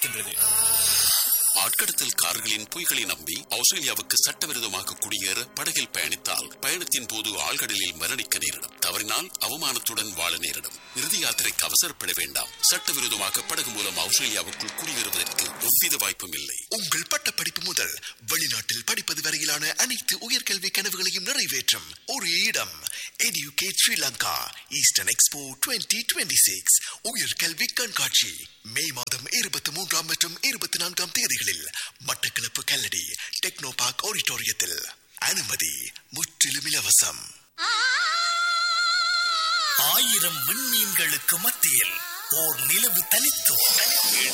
இருக்கின்றது ஆட்கடத்தல் கார்களின் பொய்களை நம்பி ஆஸ்திரேலியாவுக்கு சட்டவிரோதமாக குடியேற படகில் பயணித்தால் பயணத்தின் போது ஆழ்கடலில் மரணிக்க நேரிடும் தவறினால் அவமானத்துடன் வாழ நேரிடும் இறுதி யாத்திரைக்கு அவசரப்பட வேண்டாம் சட்டவிரோதமாக படகு மூலம் ஆஸ்திரேலியாவுக்குள் குடியேறுவதற்கு எவ்வித வாய்ப்பும் இல்லை உங்கள் பட்டப்படிப்பு முதல் வெளிநாட்டில் படிப்பது வரையிலான அனைத்து உயர்கல்வி கனவுகளையும் நிறைவேற்றும் ஒரு இடம் எடியூகேட் ஸ்ரீலங்கா ஈஸ்டர்ன் எக்ஸ்போ 2026 உயர்கல்வி கண்காட்சி மே மாதம் இருபத்தி மூன்றாம் மற்றும் இருபத்தி நான்காம் தேதிகளில் மட்டக்களப்பு கல்லடி டெக்னோ பார்க் ஆடிட்டோரியத்தில் அனுமதி முற்றிலும் இலவசம் ஆயிரம் விண்மீன்களுக்கு மத்தியில் ஓர் நிலவு தனித்துவம்